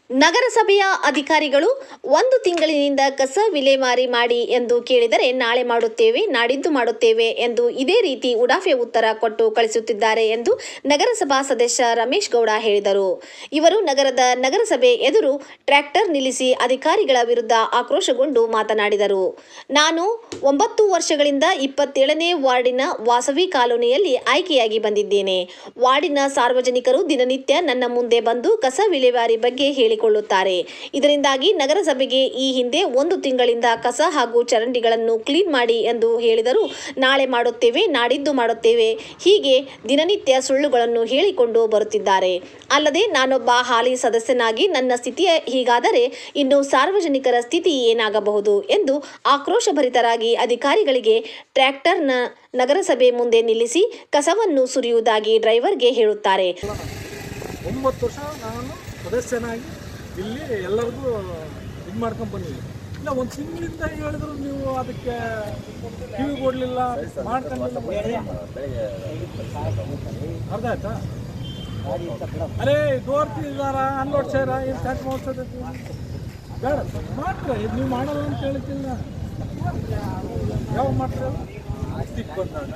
ನಗರಸಭೆಯ ಅಧಿಕಾರಿಗಳು ಒಂದು ತಿಂಗಳಿನಿಂದ ಕಸ ವಿಲೇವಾರಿ ಮಾಡಿ ಎಂದು ಕೇಳಿದರೆ ನಾಳೆ ಮಾಡುತ್ತೇವೆ ನಾಡಿದ್ದು ಮಾಡುತ್ತೇವೆ ಎಂದು ಇದೇ ರೀತಿ ಉಡಾಫೆ ಉತ್ತರ ಕೊಟ್ಟು ಕಳಿಸುತ್ತಿದ್ದಾರೆ ಎಂದು ನಗರಸಭಾ ಸದಸ್ಯ ರಮೇಶ್ ಗೌಡ ಹೇಳಿದರು ಇವರು ನಗರದ ನಗರಸಭೆ ಎದುರು ಟ್ರ್ಯಾಕ್ಟರ್ ನಿಲ್ಲಿಸಿ ಅಧಿಕಾರಿಗಳ ವಿರುದ್ಧ ಆಕ್ರೋಶಗೊಂಡು ಮಾತನಾಡಿದರು ನಾನು ಒಂಬತ್ತು ವರ್ಷಗಳಿಂದ ಇಪ್ಪತ್ತೇಳನೇ ವಾರ್ಡಿನ ವಾಸವಿ ಕಾಲೋನಿಯಲ್ಲಿ ಆಯ್ಕೆಯಾಗಿ ಬಂದಿದ್ದೇನೆ ವಾರ್ಡಿನ ಸಾರ್ವಜನಿಕರು ದಿನನಿತ್ಯ ನನ್ನ ಮುಂದೆ ಬಂದು ಕಸ ವಿಲೇವಾರಿ ಬಗ್ಗೆ ಹೇಳಿಕೊಳ್ಳುತ್ತಾರೆ ಇದರಿಂದಾಗಿ ನಗರಸಭೆಗೆ ಈ ಹಿಂದೆ ಒಂದು ತಿಂಗಳಿಂದ ಕಸ ಹಾಗೂ ಚರಂಡಿಗಳನ್ನು ಕ್ಲೀನ್ ಮಾಡಿ ಎಂದು ಹೇಳಿದರು ನಾಳೆ ಮಾಡುತ್ತೇವೆ ನಾಡಿದ್ದು ಮಾಡುತ್ತೇವೆ ಹೀಗೆ ದಿನನಿತ್ಯ ಸುಳ್ಳುಗಳನ್ನು ಹೇಳಿಕೊಂಡು ಬರುತ್ತಿದ್ದಾರೆ ಅಲ್ಲದೆ ನಾನೊಬ್ಬ ಹಾಲಿ ಸದಸ್ಯನಾಗಿ ನನ್ನ ಸ್ಥಿತಿಯ ಹೀಗಾದರೆ ಇನ್ನು ಸಾರ್ವಜನಿಕರ ಸ್ಥಿತಿ ಏನಾಗಬಹುದು ಎಂದು ಆಕ್ರೋಶಭರಿತರಾಗಿ ಅಧಿಕಾರಿಗಳಿಗೆ ಟ್ರ್ಯಾಕ್ಟರ್ನ ನಗರಸಭೆ ಮುಂದೆ ನಿಲ್ಲಿಸಿ ಕಸವನ್ನು ಸುರಿಯುವುದಾಗಿ ಡ್ರೈವರ್ಗೆ ಹೇಳುತ್ತಾರೆ ಒಂಬತ್ತು ವರ್ಷ ನಾನು ಸದಸ್ಯನಾಗಿ ಇಲ್ಲಿ ಎಲ್ಲರಿಗೂ ಇದು ಮಾಡ್ಕೊಂಡು ಬಂದಿದ್ದೀನಿ ಇಲ್ಲ ಒಂದು ತಿಂಗಳಿಂದ ಹೇಳಿದ್ರು ನೀವು ಅದಕ್ಕೆ ಕಿವಿ ಕೊಡಲಿಲ್ಲ ಮಾಡ್ಕೊಂಡಿಲ್ಲ ಅರ್ಧ ಆಯ್ತಾ ಅರೇ ದೋರ್ತಿ ಇದಾರ ಅನ್ಲೋಡ್ ಸೇರ ಇದು ಸ್ಟಾರ್ಟ್ ಮಾಡ್ಸೋದು ಬೇಡ ಮಾಡ್ತಾರೆ ಇದು ನೀವು ಮಾಡಲ್ಲ ಅಂತ ಹೇಳ್ತಿಲ್ಲ ಯಾವಾಗ ಮಾಡ್ತಾರೆ ಅಷ್ಟಿಗೆ ಬಂದಾಗ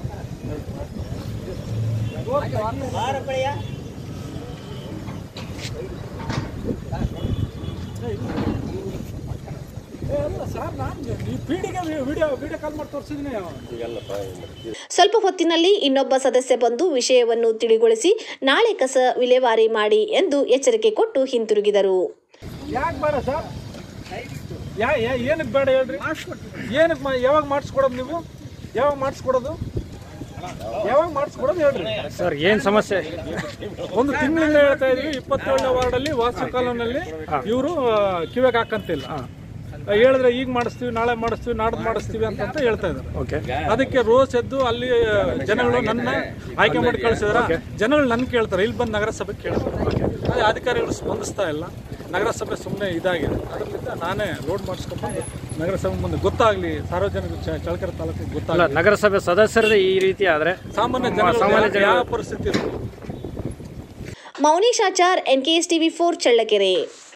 ಏ, ಅಲ್ಲ ಸರ್ ನಾನು ಈ ಪೀಡಿಗೆ ವಿಡಿಯೋ ವಿಡಿಯೋ ಕಾಲ್ ಮಾಡಿ ತೋರಿಸಿದ್ದೀನಿ ಸ್ವಲ್ಪ ಹೊತ್ತಿನಲ್ಲಿ ಇನ್ನೊಬ್ಬ ಸದಸ್ಯ ಬಂದು ವಿಷಯವನ್ನು ತಿಳಿಗೊಳಿಸಿ ನಾಳೆ ಕಸ ವಿಲೇವಾರಿ ಮಾಡಿ ಎಂದು ಎಚ್ಚರಿಕೆ ಕೊಟ್ಟು ಹಿಂತಿರುಗಿದರು ಯಾಕೆ ಬೇಡ ಸರ್ ಯಾ ಯಾ- ಏನಕ್ಕೆ ಬೇಡ ಹೇಳ್ರಿ ಏನಕ್ಕೆ ಮಾ ಯಾವಾಗ ಮಾಡಿಸ್ಕೊಡೋದು ನೀವು ಯಾವಾಗ ಮಾಡಿಸ್ಕೊಡೋದು ಯಾವಾಗ ಮಾಡಿಸ್ಕೊಡೋದು ಹೇಳ್ರಿ ಸರ್ ಏನ್ ಸಮಸ್ಯೆ ಒಂದು ತಿಂಗಳಿಂದ ಹೇಳ್ತಾ ಇದ್ವಿ ಇಪ್ಪತ್ತೇಳನೇ ವಾರ್ಡಲ್ಲಿ ವಾಸು ಕಾಲೋನಲ್ಲಿ ಇವರು ಕಿವಿಗೆ ಹಾಕಂತಿಲ್ಲ ಹೇಳಿದ್ರೆ ಈಗ ಮಾಡಿಸ್ತೀವಿ ನಾಳೆ ಮಾಡಿಸ್ತೀವಿ ನಾಡ್ದು ಮಾಡಿಸ್ತೀವಿ ಅಂತಂತ ಹೇಳ್ತಾ ಇದ್ದಾರೆ ಓಕೆ ಅದಕ್ಕೆ ರೋಸ್ ಎದ್ದು ಅಲ್ಲಿ ಜನಗಳು ನನ್ನ ಆಯ್ಕೆ ಮಾಡಿ ಕಳಿಸಿದ್ರ ಜನಗಳು ನನ್ನ ಕೇಳ್ತಾರೆ ಇಲ್ಲಿ ಬಂದು ನಗರಸಭೆ ಕೇಳ್ತಾರೆ ಅದೇ ಅಧಿಕಾರಿಗಳು ಸ್ಪಂದಿಸ್ತಾ ಇಲ್ಲ ನಗರಸಭೆ ಸುಮ್ಮನೆ ಇದಾಗಿದೆ ಅದರಿಂದ ನಾನೇ ರೋಡ್ ಮಾಡಿಸ್ಕೊಂಡು ನಗರಸಭೆ ಮುಂದೆ ಗೊತ್ತಾಗ್ಲಿ ಸಾರ್ವಜನಿಕ ಚ- ಚಳ್ಳಕೆರೆ ತಾಲೂಕಿಗೆ ಅಲ್ಲ ಗೊತ್ತಾಗಲಿ ನಗರಸಭೆ ಸದಸ್ಯರದೇ ಈ ರೀತಿ ಆದ್ರೆ ಸಾಮಾನ್ಯ ಸಾಮಾನ್ಯ ಜನ ಯಾವ ಪರಿಸ್ಥಿತಿ ಇರುತ್ತೆ Mouneshachar NKS TV for Challakere